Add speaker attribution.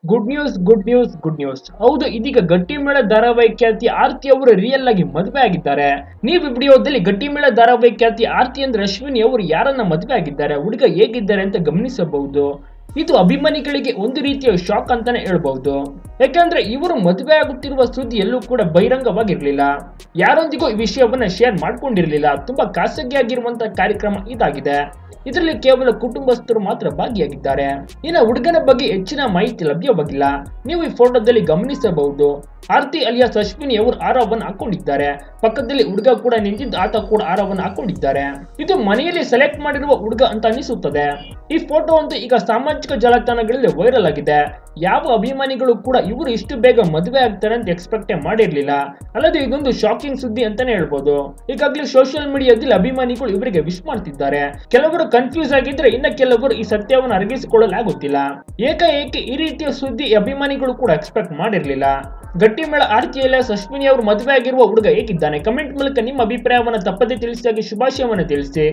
Speaker 1: good news good news good news ಹೌದು ಇದೀಗ ಗಟ್ಟಿಮೇಳ ಧಾರಾವಾಹಿ ಖ್ಯಾತಿ ಆರ್ತಿ ಅವರು ರಿಯಲ್ ಆಗಿ ಮದುವೆ ಆಗಿದ್ದಾರೆ ನೀವು ಈ ವಿಡಿಯೋದಲ್ಲಿ ಗಟ್ಟಿಮೇಳ ಧಾರಾವಾಹಿ ಖ್ಯಾತಿ ಆರ್ತಿ ಅಂದ್ರೆ ಅಶ್ವಿನಿ ಅವರು ಯಾರನ್ನ ಮದುವೆ ಆಗಿದ್ದಾರೆ ಹುಡುಗ ಹೇಗಿದ್ದಾರೆ ಅಂತ ಗಮನಿಸಬಹುದು ಇದು ಅಭಿಮಾನಿಗಳಿಗೆ ಒಂದು ರೀತಿಯ ಶಾಕ್ ಅಂತಾನೆ ಹೇಳ್ಬಹುದು ಯಾಕಂದ್ರೆ ಇವರು ಮದುವೆ ಆಗುತ್ತಿರುವ ಸುದ್ದಿ ಎಲ್ಲೂ ಕೂಡ ಬಹಿರಂಗವಾಗಿರ್ಲಿಲ್ಲ ಯಾರೊಂದಿಗೂ ಈ ವಿಷಯವನ್ನ ಶೇರ್ ಮಾಡ್ಕೊಂಡಿರ್ಲಿಲ್ಲ ತುಂಬಾ ಖಾಸಗಿಯಾಗಿರುವಂತಹ ಕಾರ್ಯಕ್ರಮ ಇದಾಗಿದೆ ಇದರಲ್ಲಿ ಕೇವಲ ಕುಟುಂಬಸ್ಥರು ಮಾತ್ರ ಭಾಗಿಯಾಗಿದ್ದಾರೆ ಇನ್ನು ಹುಡುಗನ ಬಗ್ಗೆ ಹೆಚ್ಚಿನ ಮಾಹಿತಿ ಲಭ್ಯವಾಗಿಲ್ಲ ನೀವು ಈ ಫೋಟೋದಲ್ಲಿ ಗಮನಿಸಬಹುದು ಆರ್ತಿ ಅಲಿಯಾಸ್ ಅಶ್ವಿನಿ ಅವರು ಆರವನ್ನು ಹಾಕೊಂಡಿದ್ದಾರೆ ಪಕ್ಕದಲ್ಲಿ ಹುಡುಗ ಕೂಡ ನಿಂತಿದ್ದು ಆತ ಕೂಡ ಆರವನ್ನು ಹಾಕೊಂಡಿದ್ದಾರೆ ಇದು ಮನೆಯಲ್ಲಿ ಸೆಲೆಕ್ಟ್ ಮಾಡಿರುವ ಹುಡುಗ ಅಂತ ಅನಿಸುತ್ತದೆ ಈ ಫೋಟೋ ಅಂತೂ ಈಗ ಸಾಮಾಜಿಕ ಜಾಲತಾಣಗಳಲ್ಲಿ ವೈರಲ್ ಆಗಿದೆ ಯಾವ ಅಭಿಮಾನಿಗಳು ಕೂಡ ಇವರು ಇಷ್ಟು ಬೇಗ ಮದುವೆ ಆಗ್ತಾರೆ ಅಂತ ಎಕ್ಸ್ಪೆಕ್ಟ್ ಮಾಡಿರ್ಲಿಲ್ಲ ಅಲ್ಲದೆ ಇದೊಂದು ಶಾಕಿಂಗ್ ಸುದ್ದಿ ಅಂತಾನೆ ಹೇಳ್ಬೋದು ಈಗಾಗಲೇ ಸೋಷಿಯಲ್ ಮೀಡಿಯಾದಲ್ಲಿ ಅಭಿಮಾನಿಗಳು ಇವರಿಗೆ ವಿಶ್ ಮಾಡ್ತಿದ್ದಾರೆ ಕೆಲವರು ಕನ್ಫ್ಯೂಸ್ ಆಗಿದ್ರೆ ಇನ್ನ ಕೆಲವರು ಈ ಸತ್ಯವನ್ನು ಅರಗಿಸಿಕೊಳ್ಳಲಾಗುತ್ತಿಲ್ಲ ಏಕಾಏಕಿ ಈ ರೀತಿಯ ಸುದ್ದಿ ಅಭಿಮಾನಿಗಳು ಕೂಡ ಎಕ್ಸ್ಪೆಕ್ಟ್ ಮಾಡಿರ್ಲಿಲ್ಲ ಗಟ್ಟಿಮೇಳ ಆರ್ತಿಯಲ್ಲ ಅಶ್ವಿನಿ ಅವರು ಮದುವೆ ಆಗಿರುವ ಹುಡುಗ ಹೇಗಿದ್ದಾನೆ ಕಮೆಂಟ್ ಮೂಲಕ ನಿಮ್ಮ ಅಭಿಪ್ರಾಯವನ್ನು ತಪ್ಪದೆ ತಿಳಿಸಿದಾಗಿ ಶುಭಾಶಯವನ್ನು ತಿಳಿಸಿ